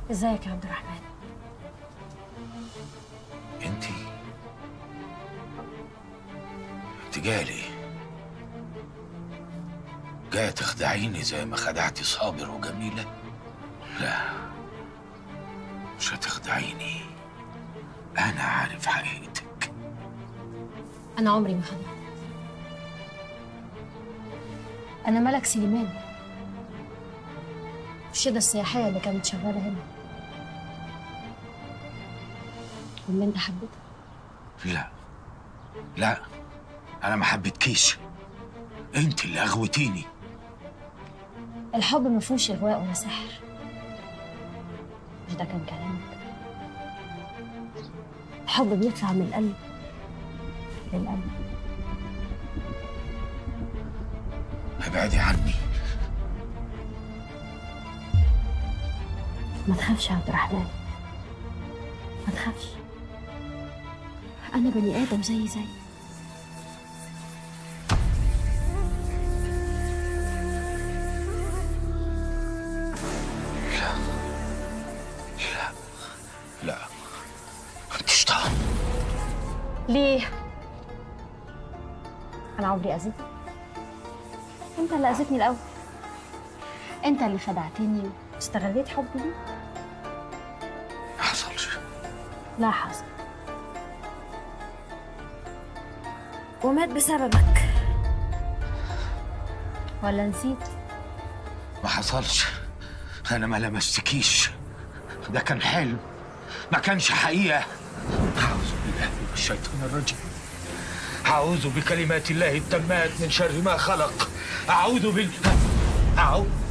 ازيك يا عبد الرحمن انت انت جايه ليه جايه تخدعيني زي ما خدعتي صابر وجميله لا مش هتخدعيني انا عارف حقيقتك انا عمري ما خدعتك انا ملك سليمان الشدة السياحية اللي كانت شغالة هنا واللي انت حبيتها لا لا انا ما حبيتكيش انت اللي اغوتيني الحب ما فيهوش اغواء ولا سحر مش ده كان كلامك الحب بيطلع من القلب للقلب ابعدي عني ما تخافش يا عبد الرحمن ما تخافش انا بني ادم زي زي لا انت شطان ليه انا عمري اذيتك انت اللي اذيتني الاول انت اللي خدعتني واستغليت حبي ليك ما حصلش لا حصل ومات بسببك ولا نسيت ما حصلش انا ما لمستكيش ده كان حلم ما كانش حقيقه اعوذ بالله من الشيطان الرجيم اعوذ بكلمات الله التامات من شر ما خلق اعوذ بال اعوذ